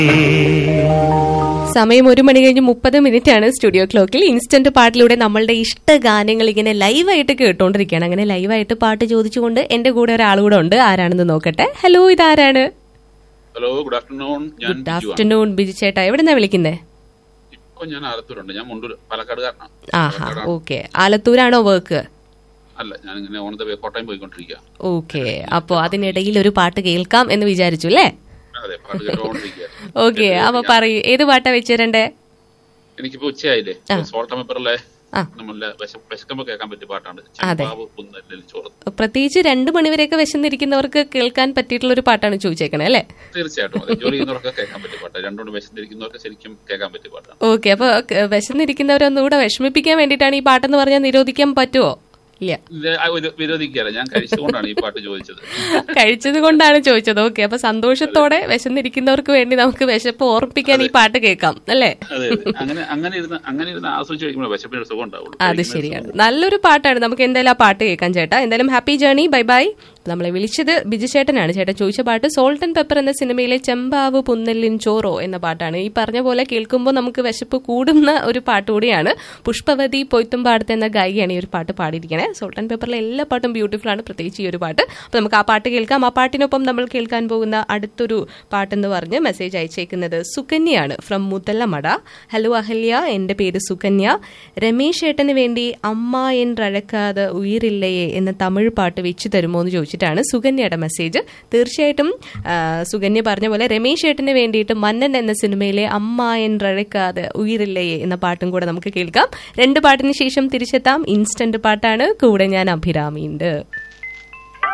സമയം ഒരു മണി കഴിഞ്ഞ് മുപ്പത് മിനിറ്റ് ആണ് സ്റ്റുഡിയോ ക്ലോക്കിൽ ഇൻസ്റ്റന്റ് പാട്ടിലൂടെ നമ്മളുടെ ഇഷ്ട ഗാനങ്ങൾ ഇങ്ങനെ ലൈവായിട്ട് കേട്ടോണ്ടിരിക്കുകയാണ് അങ്ങനെ ലൈവായിട്ട് പാട്ട് ചോദിച്ചുകൊണ്ട് എന്റെ കൂടെ ഒരാൾ കൂടെ ഉണ്ട് ആരാണെന്ന് നോക്കട്ടെ ഹലോ ഇതാരാണ് ഹലോ ഗുഡ് ആഫ്റ്റർനൂൺ ഞാൻ ഗുഡ് ബിജു ആണ്. ആഫ്റ്റർനൂൺ ബിജു ചേട്ടാ എവിടെന്നാ വിളിക്കുന്നേ ഇപ്പൊ ഞാൻ ആലത്തൂരുണ്ട് ഞാൻ മുണ്ടൂർ പാലക്കാടുകാരനാണ് ആഹാ ഓക്കെ ആലത്തൂരാണോ വർക്ക് അല്ല ഞാൻ ഇങ്ങനെ ഓൺ ദ വേ കോട്ടയം പോയിക്കൊണ്ടിരിക്കുക ഓക്കെ അപ്പോ അതിനിടയിൽ ഒരു പാട്ട് കേൾക്കാം എന്ന് വിചാരിച്ചു അല്ലേ അതെ പാട്ട് കേട്ടോണ്ടിരിക്കുക ഓക്കെ അപ്പൊ പറയൂ ഏത് പാട്ടാ വെച്ചിരണ്ടേ എനിക്കിപ്പോ ഉച്ചയായില്ലേ സോൾട്ട പേപ്പറിലെ ആ. നമ്മളെ വിശ- വിശക്കുമ്പോ കേൾക്കാൻ പറ്റിയ പാട്ടാണ് ചെമ്പാവ് കുന്നല്ലിൽ ചോറ് പ്രത്യേകിച്ച് രണ്ടു മണിവരെയൊക്കെ വിശന്നിരിക്കുന്നവർക്ക് കേൾക്കാൻ പറ്റിയിട്ടുള്ള ഒരു പാട്ടാണ് ചോദിച്ചേക്കണേ അല്ലേ തീർച്ചയായിട്ടും അതെ ജോലി ചെയ്യുന്നവർക്ക് കേൾക്കാൻ പറ്റിയ പാട്ട് രണ്ടുകൊണ്ട് വിശന്നിരിക്കുന്നവർക്ക് ശരിക്കും കേൾക്കാൻ പറ്റിയ പാട്ടാണ് ഓക്കെ അപ്പൊ ക- വിശന്നിരിക്കുന്നവരൊന്നുകൂടെ വിഷമിപ്പിക്കാൻ വേണ്ടിയിട്ടാണ് ഈ പാട്ടെന്ന് പറഞ്ഞാൽ നിരോധിക്കാൻ പറ്റുമോ ഇല്ല ഇത് ആ ഒരു വിരോധിക്കുകയല്ല ഞാൻ കഴിച്ചുകൊണ്ടാണ് ഈ പാട്ട് ചോദിച്ചത് കഴിച്ചത് കൊണ്ടാണ് ചോദിച്ചത് ഓക്കെ അപ്പൊ സന്തോഷത്തോടെ വിശന്നിരിക്കുന്നവർക്ക് വേണ്ടി നമുക്ക് വിശപ്പ് ഓർപ്പിക്കാൻ ഈ പാട്ട് കേൾക്കാം അല്ലേ അതെ അതെ അങ്ങനെ അങ്ങനെ ഇരുന്ന് അങ്ങനെ ഇരുന്ന് ആസ്വദിച്ച് കഴിക്കുമ്പോൾ വിശപ്പിന് ഒരു സുഖം ഉണ്ടാവുള്ളൂ അത് ശരിയാണ് നല്ലൊരു പാട്ടാണ് നമുക്ക് എന്തായാലും ആ പാട്ട് കേൾക്കാം ചേട്ടാ എന്തായാലും ഹാപ്പി ജേണി ബൈ ബൈ നമ്മളെ വിളിച്ചത് ബിജു ചേട്ടനാണ് ചേട്ടൻ ചോദിച്ച പാട്ട് സോൾട്ട് ആൻഡ് പെപ്പർ എന്ന സിനിമയിലെ ചെമ്പാവ് പുന്നല്ലിൻ ചോറോ എന്ന പാട്ടാണ് ഈ പറഞ്ഞ പോലെ കേൾക്കുമ്പോൾ നമുക്ക് വിശപ്പ് കൂടുന്ന ഒരു പാട്ട് കൂടിയാണ് പുഷ്പവതി പൊയ്ത്തുംപാടത്ത് എന്ന ഗായിയാണ് ഈ ഒരു പാട്ട് പാടിയിരിക്കണേ സോൾട്ട് ആൻഡ് പെപ്പറിലെ എല്ലാ പാട്ടും ബ്യൂട്ടിഫുൾ ആണ് പ്രത്യേകിച്ച് ഈ ഒരു പാട്ട് അപ്പൊ നമുക്ക് ആ പാട്ട് കേൾക്കാം ആ പാട്ടിനൊപ്പം നമ്മൾ കേൾക്കാൻ പോകുന്ന അടുത്തൊരു പാട്ടെന്ന് പറഞ്ഞ് മെസ്സേജ് അയച്ചേക്കുന്നത് സുകന്യയാണ് ഫ്രം മുതല്ലമട ഹലോ അഹല്യ എന്റെ പേര് സുകന്യ രമേശ് ഏട്ടന് വേണ്ടി അമ്മ എൻ റഴക്കാതെ ഉയരില്ലയെ എന്ന തമിഴ് പാട്ട് വെച്ച് തരുമോ എന്ന് ചോദിച്ചിട്ടാണ് സുകന്യയുടെ മെസ്സേജ് തീർച്ചയായിട്ടും ആ, സുകന്യ പറഞ്ഞ പോലെ രമേശ് ഏട്ടന് വേണ്ടിയിട്ട് മന്നൻ എന്ന സിനിമയിലെ അമ്മ എൻ റഴക്കാതെ ഉയരില്ലയെ എന്ന പാട്ടും കൂടെ നമുക്ക് കേൾക്കാം രണ്ട് പാട്ടിന് ശേഷം തിരിച്ചെത്താം ഇൻസ്റ്റന്റ് പാട്ടാണ് കൂടെ ഞാൻ അഭിരാമിയുണ്ട്